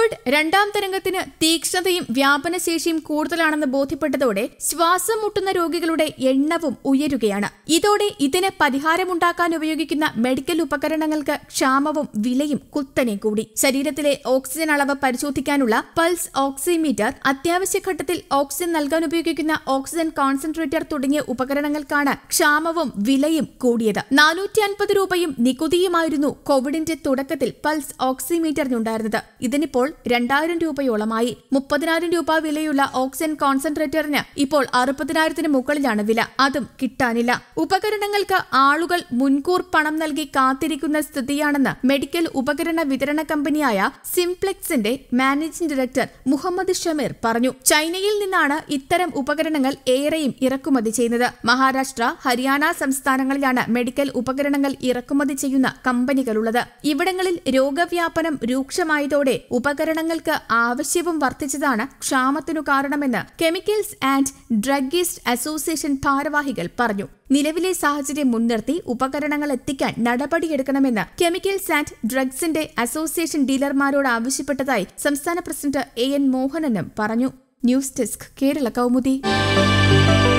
Covid രണ്ടാം തരംഗത്തിന് തീക്ഷ്ണതയും വ്യാപനശേഷിയും കൂടുതലാണെന്ന് ബോധ്യപ്പെട്ടതോടെ ശ്വാസം മുട്ടുന്ന രോഗികളുടെ എണ്ണവും ഉയരുകയാണ് ഇതോടെ ഇതിന് പരിഹാരമുണ്ടാക്കാൻ ഉപയോഗിക്കുന്ന മെഡിക്കൽ ഉപകരണങ്ങൾക്ക് ക്ഷാമവും വിലയും കുത്തനെ കൂടി ശരീരത്തിലെ ഓക്സിജൻ അളവ് പരിശോധിക്കാനുള്ള പൾസ് ഓക്സിമീറ്റർ അത്യാവശ്യ ഘട്ടത്തിൽ ഓക്സിജൻ നൽകാൻ ഉപയോഗിക്കുന്ന ഓക്സിജൻ കോൺസെൻട്രേറ്റർ തുടങ്ങിയ ഉപകരണങ്ങൾക്കാണ് ക്ഷാമവും വിലയും കൂടിയത് നാനൂറ്റി അൻപത് രൂപയും നികുതിയുമായിരുന്നു കോവിഡിന്റെ തുടക്കത്തിൽ പൾസ് ഓക്സിമീറ്ററിനുണ്ടായിരുന്നത് ഇതിനിപ്പോൾ രണ്ടായിരം രൂപയോളമായി മുപ്പതിനായിരം രൂപ വിലയുള്ള ഓക്സിജൻ കോൺസെൻട്രേറ്ററിന് ഇപ്പോൾ അറുപതിനായിരത്തിന് മുകളിലാണ് വില അതും കിട്ടാനില്ല ഉപകരണങ്ങൾക്ക് ആളുകൾ മുൻകൂർ പണം നൽകി കാത്തിരിക്കുന്ന സ്ഥിതിയാണെന്ന് മെഡിക്കൽ ഉപകരണ വിതരണ കമ്പനിയായ സിംപ്ലെക്സിന്റെ മാനേജിംഗ് ഡയറക്ടർ മുഹമ്മദ് ഷമീർ പറഞ്ഞു ചൈനയിൽ നിന്നാണ് ഇത്തരം ഉപകരണങ്ങൾ ഏറെയും ഇറക്കുമതി ചെയ്യുന്നത് മഹാരാഷ്ട്ര ഹരിയാന സംസ്ഥാനങ്ങളിലാണ് മെഡിക്കൽ ഉപകരണങ്ങൾ ഇറക്കുമതി ചെയ്യുന്ന കമ്പനികളുള്ളത് ഇവിടങ്ങളിൽ രോഗവ്യാപനം രൂക്ഷമായതോടെ ഉപകരണങ്ങൾക്ക് ആവശ്യവും വർദ്ധിച്ചതാണ് ക്ഷാമത്തിനു കാരണമെന്ന് കെമിക്കൽസ് ആൻഡ് ഡ്രഗിസ്റ്റ് അസോസിയേഷൻ ഭാരവാഹികൾ പറഞ്ഞു നിലവിലെ സാഹചര്യം മുൻനിർത്തി ഉപകരണങ്ങൾ എത്തിക്കാൻ നടപടിയെടുക്കണമെന്ന് കെമിക്കൽസ് ആൻഡ് ഡ്രഗ്സിന്റെ അസോസിയേഷൻ ഡീലർമാരോട് ആവശ്യപ്പെട്ടതായി സംസ്ഥാന പ്രസിഡന്റ് എ എൻ മോഹനനും പറഞ്ഞു ന്യൂസ് ഡെസ്ക് കേരള കൗമുദി